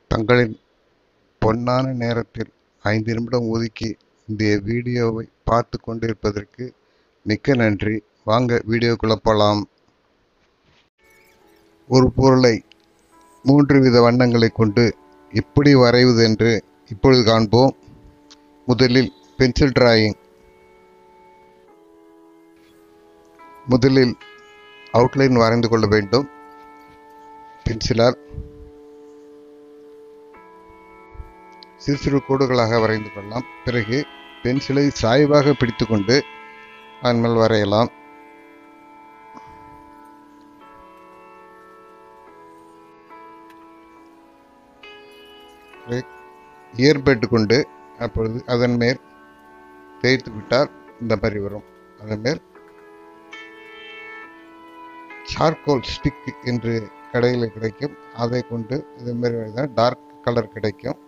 தங்களின் பொன்னான நேரத்தில் ஐந்து நிமிடம் ஒதுக்கி இந்த வீடியோவை பார்த்து கொண்டிருப்பதற்கு மிக்க நன்றி வாங்க வீடியோக்குள்ள போகலாம் ஒரு பொருளை மூன்று வித வண்ணங்களை கொண்டு எப்படி வரைவது என்று இப்பொழுது காண்போம் முதலில் பென்சில் டிராயிங் முதலில் அவுட்லைன் வரைந்து கொள்ள வேண்டும் பென்சிலால் சிறு சிறு கோடுகளாக வரைந்து கொள்ளலாம் பிறகு பென்சிலை சாய்வாக பிடித்துக்கொண்டு அதன் மேல் வரையலாம் இயர்பெட் கொண்டு அப்பொழுது அதன் மேல் தேய்த்து விட்டால் இந்த மாதிரி வரும் அதன் மேல் சார்கோல் ஸ்டிக் என்று கடையில் கிடைக்கும் அதை கொண்டு இது மாதிரி டார்க் கலர் கிடைக்கும்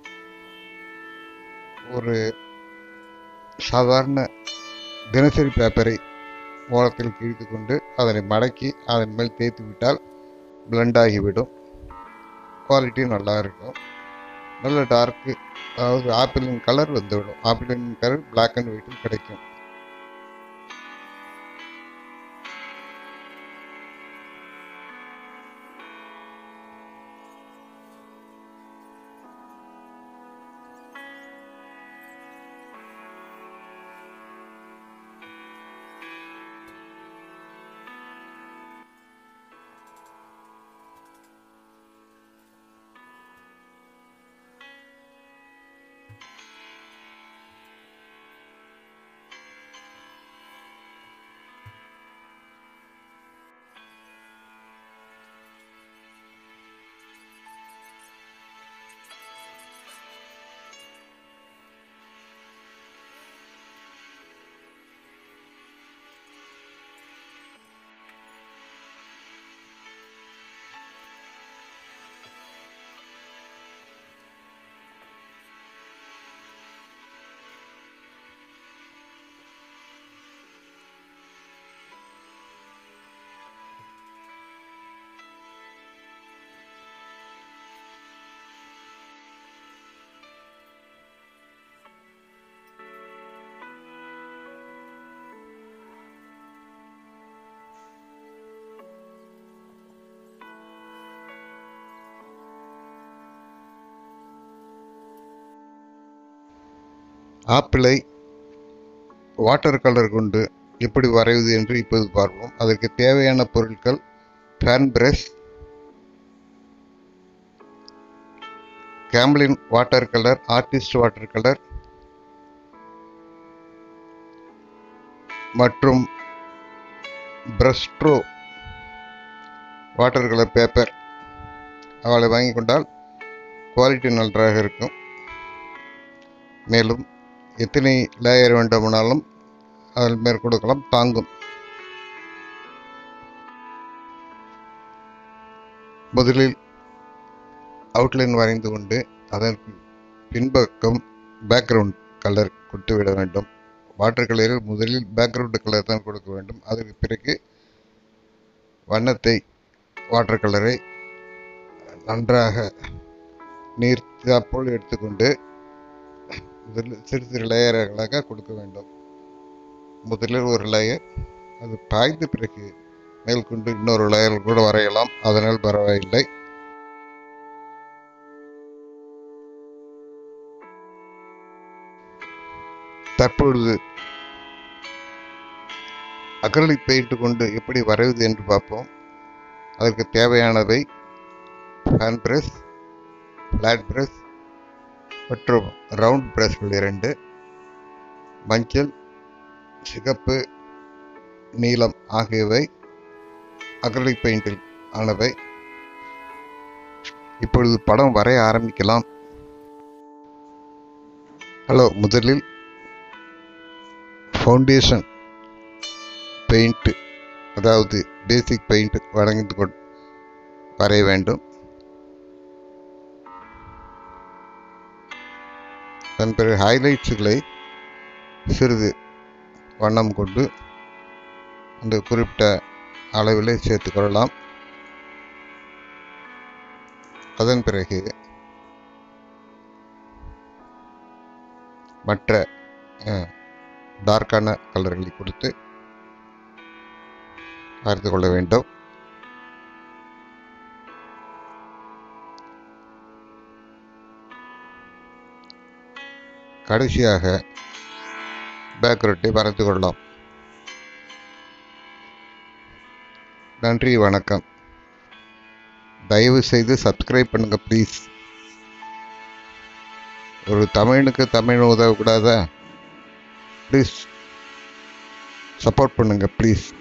ஒரு சாதாரண தினசரி பேப்பரை ஓரத்தில் கிழித்து கொண்டு அதனை மடக்கி அதன் மேல் தேய்த்து விட்டால் பிளண்ட் ஆகிவிடும் குவாலிட்டி நல்லா இருக்கும் நல்ல டார்க்கு அதாவது ஆப்பிளின் கலர் வந்துவிடும் ஆப்பிளின் கலர் பிளாக் அண்ட் ஒயிட்டில் கிடைக்கும் ஆப்பிளை வாட்டர் கலர் கொண்டு எப்படி வரைவது என்று இப்போது பார்ப்போம் அதற்கு தேவையான பொருட்கள் fan brush Camlin water colour artist water colour மற்றும் பிரஸ்ட்ரோ வாட்டர் கலர் பேப்பர் அவளை வாங்கி கொண்டால் குவாலிட்டி நன்றாக இருக்கும் மேலும் எத்தனை லேயர் வேண்டுமானாலும் அதில் மேற் கொடுக்கலாம் தாங்கும் முதலில் அவுட்லைன் வரைந்து கொண்டு அதற்கு பின்பக்கம் பேக்ரவுண்ட் கலர் கொடுத்து விட வேண்டும் வாட்டர் கலரில் முதலில் பேக்ரவுண்ட் கலர் தான் கொடுக்க வேண்டும் அதற்கு பிறகு வண்ணத்தை வாட்டர் கலரை நன்றாக நீர்த்தாப்போல் எடுத்துக்கொண்டு முதலில் சிறு சிறு லேயர்களாக கொடுக்க வேண்டும் முதலில் ஒரு லேயர் அது பாய்ந்த பிறகு மேல் கொண்டு இன்னொரு லேயர் கூட வரையலாம் அதனால் பரவாயில்லை தற்பொழுது அக்ரலிக் பெயிண்ட் கொண்டு எப்படி வரைவது என்று பார்ப்போம் அதற்கு தேவையானவை ஹேண்ட் பிரஷ் ஃப்ளாட் பிரஷ் மற்றும் ரவுண்ட் பிரஷ்கள் இரண்டு மஞ்சள் சிகப்பு நீலம் ஆகியவை அக்ரலிக் பெயிண்டில் ஆனவை இப்பொழுது படம் வரைய ஆரம்பிக்கலாம் ஹலோ முதலில் ஃபவுண்டேஷன் பெயிண்ட் அதாவது பேசிக் பெயிண்ட் வழங்கி கொ வரைய வேண்டும் அதன் பிறகு ஹைலைட்ஸுகளை சிறிது வண்ணம் கொண்டு அந்த குறிப்பிட்ட அளவில் சேர்த்து கொள்ளலாம் அதன் பிறகு மற்ற டார்க்கான கலர்களை கொடுத்து பார்த்து கொள்ள வேண்டும் கடைசியாக பேக்ரவுட்டை வரைந்து கொள்ளலாம் நன்றி வணக்கம் தயவு செய்து சப்ஸ்கிரைப் பண்ணுங்க ப்ளீஸ் ஒரு தமிழனுக்கு தமிழ் உதவக்கூடாதா ப்ளீஸ் சப்போர்ட் பண்ணுங்க ப்ளீஸ்